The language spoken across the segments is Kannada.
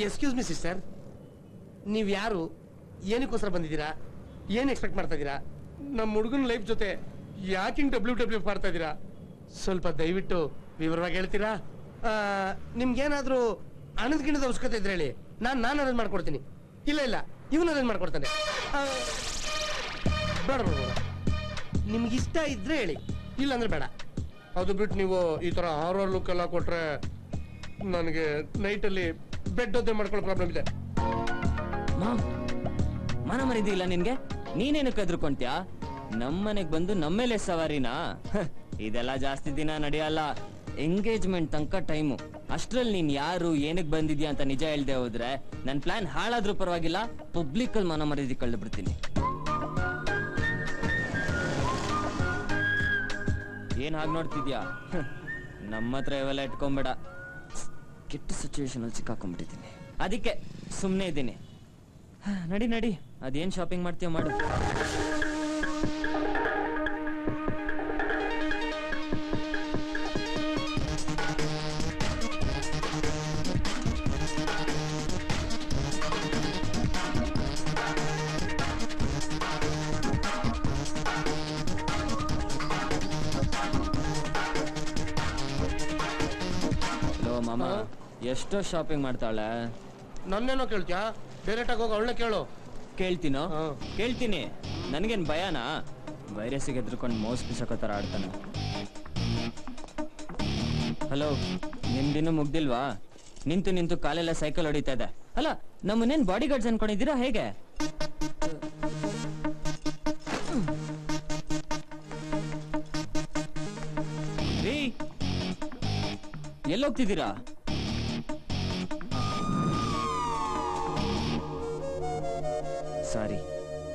ಎಕ್ಸ್ಕ್ಯೂಸ್ ಮಿ ಸಿಸ್ಟರ್ ನೀವು ಯಾರು ಏನಕ್ಕೋಸ್ಕರ ಬಂದಿದ್ದೀರಾ ಏನು ಎಕ್ಸ್ಪೆಕ್ಟ್ ಮಾಡ್ತಾ ಇದ್ದೀರಾ ನಮ್ಮ ಹುಡುಗನ ಲೈಫ್ ಜೊತೆ ಯಾಕೆ ಹಿಂಗೆ ಡಬ್ಲ್ಯೂ ಡಬ್ಲ್ಯೂ ಮಾಡ್ತಾ ಇದ್ದೀರಾ ಸ್ವಲ್ಪ ದಯವಿಟ್ಟು ವಿವರವಾಗಿ ಹೇಳ್ತೀರಾ ನಿಮ್ಗೇನಾದರೂ ಹಣದ ಗಿಣದ ಅವಶ್ಯಕತೆ ಇದ್ರೆ ಹೇಳಿ ನಾನು ನಾನು ಅರೇಂಜ್ ಮಾಡ್ಕೊಡ್ತೀನಿ ಇಲ್ಲ ಇಲ್ಲ ಇವನು ಅರೇಂಜ್ ಮಾಡ್ಕೊಡ್ತಾನೆ ಆ, ಬೇಡ ಬೇಡ ಬೇಡ ನಿಮ್ಗೆ ಇಷ್ಟ ಇದ್ರೆ ಹೇಳಿ ಇಲ್ಲ ಅಂದ್ರೆ ಬೇಡ ಅದು ಬಿಟ್ಟು ನೀವು ಈ ಥರ ಹಾರರ್ ಲುಕ್ ಎಲ್ಲ ಕೊಟ್ರೆ ನನಗೆ ನೈಟಲ್ಲಿ ಬೆಡ್ ಒದ್ದೆ ಮಾಡ್ಕೊಳ್ಳೋ ಪ್ರಾಬ್ಲಮ್ ಇದೆ ಮಾಮ್ ಮನ ಮರಿದಿಲ್ಲ ನಿನ್ಗೆ ನೀನೇನಕ್ಕೆ ಹೆದರ್ಕೊಂತ್ಯಾ ನಮ್ಮನೆಗ್ ಬಂದು ನಮ್ಮೇಲೆ ಸವಾರಿನಾ ಹ, ಇದೆಲ್ಲ ಜಾಸ್ತಿ ದಿನ ನಡೆಯಲ್ಲ ಎಂಗೇಜ್ಮೆಂಟ್ ತನಕ ಟೈಮು ಅಷ್ಟ್ರಲ್ಲಿ ನೀನ್ ಯಾರು ಏನಕ್ ಬಂದಿದ್ಯಾ ಅಂತ ನಿಜ ಹೇಳ್ದೆ ಹೋದ್ರೆ ನನ್ ಪ್ಲಾನ್ ಹಾಳಾದ್ರೂ ಪರವಾಗಿಲ್ಲ ಪಬ್ಲಿಕ್ ಅಲ್ಲಿ ಮನ ಮರ್ಯಾದೆ ಕಳ್ದು ಬಿಡ್ತೀನಿ ಏನ್ ಹಾಗೆ ನೋಡ್ತಿದ್ಯಾ ಹ, ನಮ್ಮ ಹತ್ರ ಇವೆಲ್ಲ ಇಟ್ಕೊಂಬೇಡ ಕೆಟ್ಟ ಸಿಚುವೇಶನ್ ಅಲ್ಲಿ ಸಿಕ್ಕಾಕೊಂಡ್ಬಿಟ್ಟಿದ್ದೀನಿ ಅದಕ್ಕೆ ಸುಮ್ಮನೆ ಇದ್ದೀನಿ ಹ, ನಡಿ ನಡಿ ಅದೇನ್ ಶಾಪಿಂಗ್ ಮಾಡ್ತೀಯ ಮಾಡು ಹಲೋ ಮಾಮ ಎಷ್ಟೋ ಶಾಪಿಂಗ್ ಮಾಡ್ತಾಳೆ ನನ್ನೇನೋ ಕೇಳ್ತ್ಯಾ ಡೈರೆಕ್ಟಾಗಿ ಹೋಗಿ ಅವಳನ್ನ ಕೇಳು ಕೇಳ್ತೀನೋ ಹಾ. ಕೇಳ್ತೀನಿ ನನಗೇನ್ ಭಯನಾ ವೈರಸ್ಸಿಗೆ ಎದ್ರುಕೊಂಡು ಮೋಸ್ ಬಿಸಕೋ ಥರ ಆಡ್ತಾನೆ ಹಲೋ ನಿಮ್ದಿನ್ನೂ ಮುಗ್ದಿಲ್ವಾ ನಿಂತು ನಿಂತು ಕಾಲೆಲ್ಲ ಸೈಕಲ್ ಹೊಡಿತಾ ಇದೆ ಅಲ್ಲ ನಮ್ಮನ್ನೇನ್ ಬಾಡಿ ಗಾರ್ಡ್ಸ್ ಅನ್ಕೊಂಡಿದ್ದೀರಾ ಹೇಗೆ ರೀ ಎಲ್ಲೋಗ್ತಿದ್ದೀರಾ ಸಾರಿ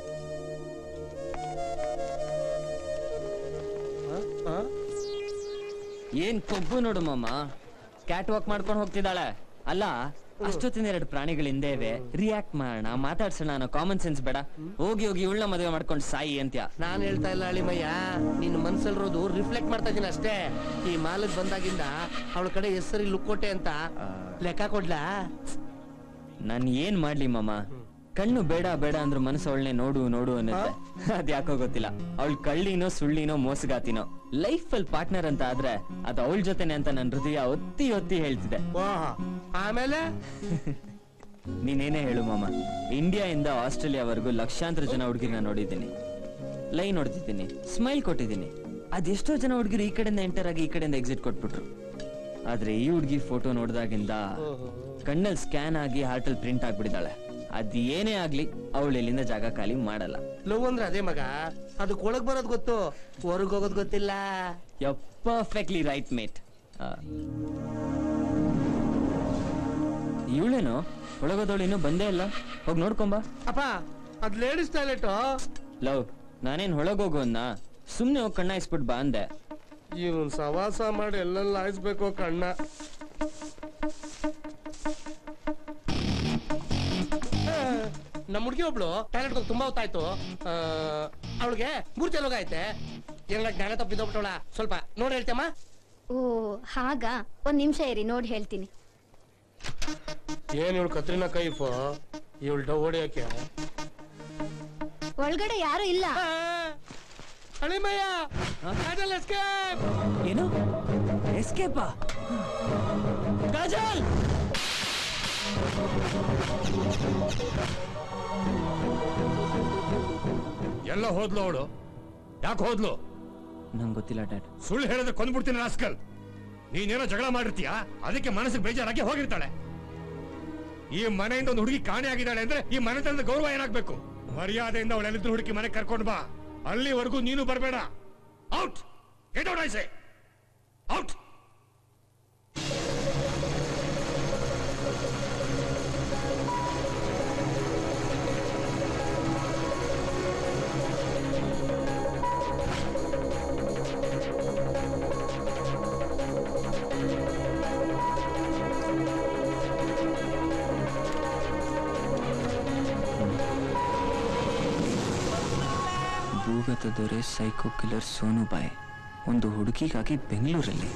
ಆ? ಏನ್ ಕೊಬ್ಬು ನೋಡು ಮಾಮ ಕ್ಯಾಟ್ ವಾಕ್ ಮಾಡ್ಕೊಂಡು ಹೋಗ್ತಿದ್ದಾಳೆ ಅಲ್ಲ ಅಷ್ಟೊತ್ತಿನ ಎರಡು ಪ್ರಾಣಿಗಳ ಹಿಂದೆ ಇವೆ ರಿಯಾಕ್ಟ್ ಮಾಡೋಣ ಮಾತಾಡ್ಸೋಣ ಅನ್ನೋ ಕಾಮನ್ ಸೆನ್ಸ್ ಬೇಡ ಹೋಗಿ ಹೋಗಿ ಉಳ್ಳ ಮದುವೆ ಮಾಡ್ಕೊಂಡು ಸಾಯಿ ಅಂತ್ಯ ನಾನ್ ಹೇಳ್ತಾ ಇಲ್ಲ ಅಳಿಮಯ್ಯ ನಿನ್ನ ಮನ್ಸಲ್ಲಿರೋದು ರಿಫ್ಲೆಕ್ಟ್ ಮಾಡ್ತಾ ಇದೀನಿ ಅಷ್ಟೇ ಈ ಮಾಲಕ್ ಬಂದಾಗಿಂದ ಅವಳ ಕಡೆ ಹೆಸರಿ ಲುಕ್ಕೋಟೆ ಅಂತ ಲೆಕ್ಕ ಕೊಡ್ಲಾ ನಾನ್ ಏನ್ ಮಾಡ್ಲಿ ಮಾಮ ಕಣ್ಣು ಬೇಡ ಬೇಡ ಅಂದ್ರು ಮನಸ್ಸು ಅವಳನ್ನೇ ನೋಡು ನೋಡು ಅನ್ನತ್ತೆ ಅದ್ ಯಾಕೋ ಗೊತ್ತಿಲ್ಲ ಅವಳು ಕಳ್ಳಿನೋ ಸುಳ್ಳಿನೋ ಮೋಸಗಾತಿನೋ ಲೈಫ್ ಅಲ್ಲಿ ಪಾರ್ಟ್ನರ್ ಅಂತ ಆದ್ರೆ ಅದು ಅವಳ ಜೊತೆನೆ ಅಂತ ನನ್ನ ಹೃದಯ ಒತ್ತಿ ಒತ್ತಿ ಹೇಳ್ತಿದೆ ವಾಹ ಆಮೇಲೆ ನೀನೇನೇ ಹೇಳು ಮಾಮ ಇಂಡಿಯಾ ಇಂದ ಆಸ್ಟ್ರೇಲಿಯಾವರೆಗೂ ಲಕ್ಷಾಂತರ ಜನ ಹುಡುಗಿರ್ನ ನೋಡಿದ್ದೀನಿ ಲೈನ್ ಹೊಡೆದಿದ್ದೀನಿ ಸ್ಮೈಲ್ ಕೊಟ್ಟಿದ್ದೀನಿ ಅದೆಷ್ಟೋ ಜನ ಹುಡುಗಿರು ಈ ಕಡೆಯಿಂದ ಎಂಟರ್ ಆಗಿ ಈ ಕಡೆಯಿಂದ ಎಕ್ಸಿಟ್ ಕೊಟ್ಬಿಟ್ರು ಆದ್ರೆ ಈ ಹುಡುಗಿ ಫೋಟೋ ನೋಡಿದಾಗಿಂದ ಕಣ್ಣಲ್ಲಿ ಸ್ಕ್ಯಾನ್ ಆಗಿ ಹಾರ್ಟಲ್ಲಿ ಪ್ರಿಂಟ್ ಆಗ್ಬಿಟ್ಟಿದ್ದಾಳೆ ಅದ್ ಏನೇ ಆಗ್ಲಿ ಅವಳು ಇಲ್ಲಿಂದ ಜಾಗ ಖಾಲಿ ಮಾಡಲ್ಲ ಲವ್ ಅಂದ್ರೆ ಅದೇ ಮಗ ಅದಕ್ಕೆ ಒಳಗ್ ಬರೋದ್ ಗೊತ್ತು ಹೊರಗ್ ಹೋಗೋದ್ ಗೊತ್ತಿಲ್ಲ ಯು ಪರ್ಫೆಕ್ಟ್ಲಿ ರೈಟ್ ಮೇಟ್ ಇವಳೇನು ಒಳಗೋದವಳು ಇನ್ನೂ ಬಂದೇ ಇಲ್ಲ ಹೋಗಿ ನೋಡ್ಕೊಂಬ ಅಪ್ಪ ಅದ್ ಲೇಡೀಸ್ ಟಾಯ್ಲೆಟ್ ಲವ್ ನಾನೇನ್ ಹೊಳಗೋಗು ಅನ್ನ ಸುಮ್ನೆ ಹೋಗಿ ಕಣ್ಣ ಇಸ್ಬಿಟ್ ಬಾ ಅಂದೆ ಇವನ್ ಸವಾಸ ಮಾಡಿ ಎಲ್ಲೆಲ್ಲ ಆಯ್ಸ್ಬೇಕು ಕಣ್ಣ ಆ, ನಮ್ಮ ಹುಡುಗಿ ಒಬ್ಳು ಟಾಯ್ಲೆಟ್ ಹೋಗಿ ತುಂಬಾ ಹೊತ್ತಾಯ್ತು ಅವಳಿಗೆ ಮೂರ್ ಜನ ಐತೆ ಏನ ಜ್ಞಾನ ತಪ್ಪಿದ್ದೋಗ್ಬಿಟ್ಟವಳ ಸ್ವಲ್ಪ ನೋಡಿ ಹೇಳ್ತೇಮ್ಮ ಓ ಹಾಗಾ ಒಂದ್ ನಿಮಿಷ ಇರಿ ನೋಡಿ ಹೇಳ್ತೀನಿ ಏನ್ ಇವಳು ಕತ್ರಿನ ಕೈಫು ಇವಳು ಡವ್ ಹೊಡಿಯಕ್ಕೆ ಒಳಗಡೆ ಯಾರು ಇಲ್ಲ ಅಳಿಮಯ್ಯ ಹ? ಕಾಜಲ್ escape! ಏನು ಎಸ್ಕೇಪಾ ಕಾಜಲ್ ಎಲ್ಲ ಹೋದ್ಲು ಅವಳು ಯಾಕೆ ಹೋದ್ಲು ನಂಗೆ ಗೊತ್ತಿಲ್ಲ ಡ್ಯಾಡ್ ಸುಳ್ಳು ಹೇಳಿದ್ರೆ ಕೊಂದ್ಬಿಡ್ತೀನಿ ರಾಸ್ಕಲ್ ನೀನೇನೋ ಜಗಳ ಮಾಡಿರ್ತೀಯ ಅದಕ್ಕೆ ಮನಸ್ಸಿಗೆ ಬೇಜಾರಾಗಿ ಹೋಗಿರ್ತಾಳೆ ಈ ಮನೆಯಿಂದ ಒಂದು ಹುಡುಗಿ ಕಾಣೆ ಆಗಿದ್ದಾಳೆ ಅಂದ್ರೆ ಈ ಮನೆತನದ ಗೌರವ ಏನಾಗ್ಬೇಕು ಮರ್ಯಾದೆಯಿಂದ ಅವಳೆಲ್ಲಿದ್ರು ಹುಡುಕಿ ಮನೆ ಕರ್ಕೊಂಡು ಬಾ ಅಲ್ಲಿವರೆಗೂ ನೀನು ಬರಬೇಡ out get out I say out ಭೂಗತ ದೊರೆ ಸೈಕೋ ಕಿಲ್ಲರ್ ಸೋನು ಬಾಯ್ ಒಂದು ಹುಡುಗಿಗಾಗಿ ಬೆಂಗಳೂರಲ್ಲಿ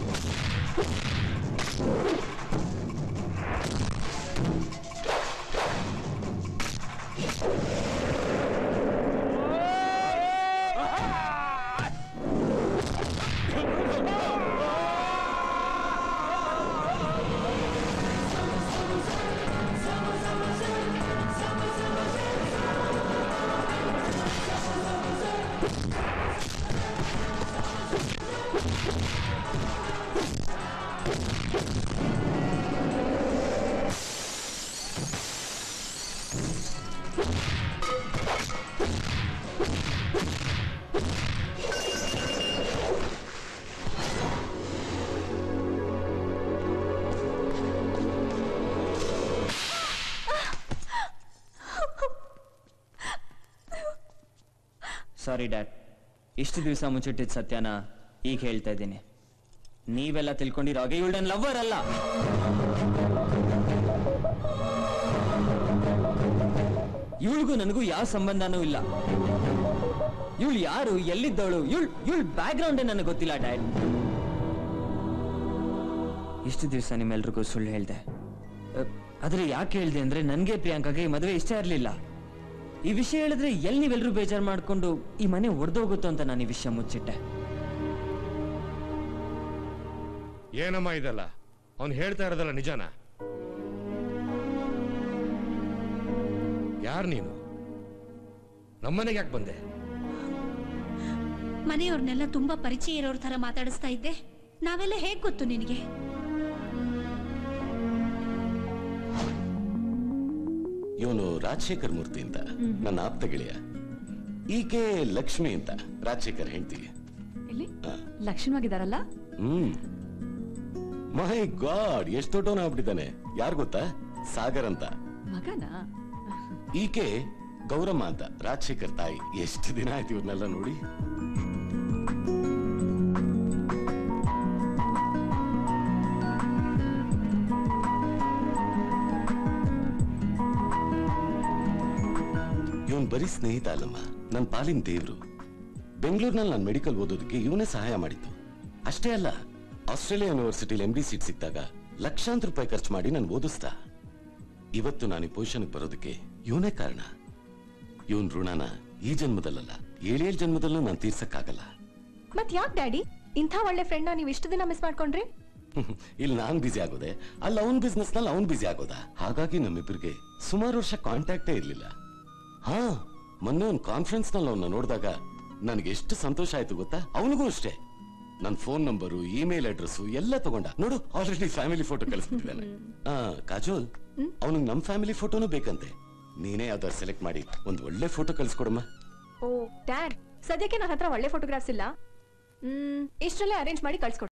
ಸಾರಿ ಡ್ಯಾಡ್ ಇಷ್ಟು ದಿವಸ ಮುಚ್ಚಿಟ್ಟಿದ್ದ ಸತ್ಯನ ಈಗ ಹೇಳ್ತಾ ಇದ್ದೀನಿ ನೀವೆಲ್ಲ ತಿಳ್ಕೊಂಡಿರೋ ಹಾಗೆ ಇವಳು ನನ್ನ ಲವ್ವರ್ ಅಲ್ಲ ಇವಳಿಗೂ ನನಗೂ ಯಾವ ಸಂಬಂಧನೂ ಇಲ್ಲ ಇವಳು ಯಾರು ಎಲ್ಲಿದ್ದವಳು ಇವಳು ಇವಳು ಬ್ಯಾಕ್ ಗ್ರೌಂಡೇ ನನಗೆ ಗೊತ್ತಿಲ್ಲ ಡ್ಯಾಡ್ ಇಷ್ಟು ದಿವಸ ನಿಮ್ಮೆಲ್ರಿಗೂ ಸುಳ್ಳು ಹೇಳ್ದೆ ಅಹ್, ಆದ್ರೆ ಯಾಕೆ ಹೇಳ್ದೆ ಅಂದ್ರೆ ನನಗೆ ಪ್ರಿಯಾಂಕಾಗೆ ಈ ಮದುವೆ ಇಷ್ಟ ಇರಲಿಲ್ಲ ಈ ವಿಷಯ ಹೇಳಿದ್ರೆ ಎಲ್ಲಿ ನೀವೆಲ್ಲರೂ ಬೇಜಾರು ಮಾಡ್ಕೊಂಡು ಈ ಮನೆ ಒಡೆದೋಗುತ್ತೋ ಅಂತ ನಾನು ಈ ವಿಷಯ ಮುಚ್ಚಿಟ್ಟೆ ಏನಮ್ಮ ಇದಲ್ಲ ಅವ್ನು ಹೇಳ್ತಾ ಇರೋದಲ್ಲ ನಿಜಾನ ಯಾರು ನೀನು ನಮ್ಮನೆಗೆ ಯಾಕೆ ಬಂದೆ ಮನೆಯವ್ರನ್ನೆಲ್ಲ ತುಂಬಾ ಪರಿಚಯ ಇರೋರ್ ತರ ಮಾತಾಡಿಸ್ತಾ ಇದ್ದೆ ನಾವೆಲ್ಲ ಹೇಗ್ ಗೊತ್ತು ನಿನಗೆ ಇವನು ರಾಜಶೇಖರ್ ಮೂರ್ತಿ ಅಂತ ನನ್ನ ಆಪ್ತ ಗೆಳೆಯ ಈಕೆ ಲಕ್ಷ್ಮಿ ಅಂತ ರಾಜಶೇಖರ್ ಹೆಂಡತಿ ಇಲ್ಲಿ ಲಕ್ಷಣವಾಗಿದಾರಲ್ಲ ಹ್ಮ್ ಮೈ ಗಾಡ್ ಎಷ್ಟು ದೊಡ್ಡವನ ಆಗ್ಬಿಟ್ಟಿದ್ದಾನೆ ಯಾರು ಗೊತ್ತಾ ಸಾಗರ್ ಅಂತ ಮಗನಾ ಈಕೆ ಗೌರಮ್ಮ ಅಂತ ರಾಜಶೇಖರ್ ತಾಯಿ ಎಷ್ಟು ದಿನ ಆಯ್ತು ಇವ್ರನ್ನೆಲ್ಲ ನೋಡಿ ಇವನ್ ಬರೀ ಸ್ನೇಹಿತ ಅಲ್ಲಮ್ಮ ನನ್ ಪಾಲಿನ ದೇವ್ರು ಬೆಂಗಳೂರಿನಲ್ಲಿ ನಾನು ಮೆಡಿಕಲ್ ಓದೋದಕ್ಕೆ ಇವನೇ ಸಹಾಯ ಮಾಡಿದ್ದು ಅಷ್ಟೇ ಅಲ್ಲ ಆಸ್ಟ್ರೇಲಿಯಾ ಯೂನಿವರ್ಸಿಟಿಲಿ ಎಂ ಡಿ ಸೀಟ್ ಸಿಕ್ಕಿದಾಗ ಲಕ್ಷಾಂತರ ರೂಪಾಯಿ ಖರ್ಚು ಮಾಡಿ ನಾನು ಓದಿಸ್ದ ಇವತ್ತು ನಾನು ಈ ಪೊಸಿಷನ್ಗೆ ಬರೋದಕ್ಕೆ ಇವನೇ ಕಾರಣ ಇವನ್ ಋಣನ ಈ ಜನ್ಮದಲ್ಲಲ್ಲ ಏಳೇಳು ಜನ್ಮದಲ್ಲೂ ನಾನು ತೀರ್ಸಕ್ಕಾಗಲ್ಲ ಮತ್ ಯಾಕ್ ಡ್ಯಾಡಿ ಇಂಥ ಒಳ್ಳೆ ಫ್ರೆಂಡ್ ನೀವು ಇಷ್ಟು ದಿನ ಮಿಸ್ ಮಾಡ್ಕೊಂಡ್ರಿ ಇಲ್ಲಿ ನಾನ್ ಬಿಸಿ ಆಗೋದೆ ಅಲ್ಲಿ ಅವನ್ ಬಿಸ್ನೆಸ್ ನಲ್ಲಿ ಅವನ್ ಬಿಸಿ ಆಗೋದ ಹಾಗಾಗಿ ನಮ್ಮಿಬ್ಬರಿಗೆ ಸುಮಾರು ವರ್ಷ ಕಾಂಟ್ಯಾಕ್ಟೇ ಇರ್ಲಿಲ್ಲ ಹಾ ಮೊನ್ನೆ ಒಂದು ಕಾನ್ಫರೆನ್ಸ್ ನಲ್ಲಿ ಅವನ್ನ ನೋಡಿದಾಗ ನನಗೆ ಎಷ್ಟು ಸಂತೋಷ ಆಯ್ತು ಗೊತ್ತಾ ಅವನಿಗೂ ಅಷ್ಟೇ ನನ್ನ ಫೋನ್ ನಂಬರು ಇಮೇಲ್ ಅಡ್ರೆಸ್ ಎಲ್ಲ ತಗೊಂಡ ನೋಡು ಆಲ್ರೆಡಿ ಫ್ಯಾಮಿಲಿ ಫೋಟೋ ಕಳಿಸ್ಬಿಟ್ಟಿದ್ದಾನೆ ಆ ಕಾಜೋಲ್ ಅವನಿಗೆ ನಮ್ ಫ್ಯಾಮಿಲಿ ಫೋಟೋನು ಬೇಕಂತೆ ನೀನೇ ಯಾವ್ದಾರು ಸೆಲೆಕ್ಟ್ ಮಾಡಿ ಒಂದ್ ಒಳ್ಳೆ ಫೋಟೋ ಕಳಿಸ್ಕೊಡಮ್ಮ ಓ ಡ್ಯಾಡ್ ಸದ್ಯಕ್ಕೆ ನನ್ನ ಹತ್ರ ಒಳ್ಳೆ ಫೋಟೋಗ್ರಾಫ್ಸ್ ಇಲ್ಲ ಹ್ಮ್ ಇಷ್ಟರಲ್ಲೇ ಅರೇಂಜ್ ಮಾಡಿ ಕಳ್ಸ್ಕೊಡಿ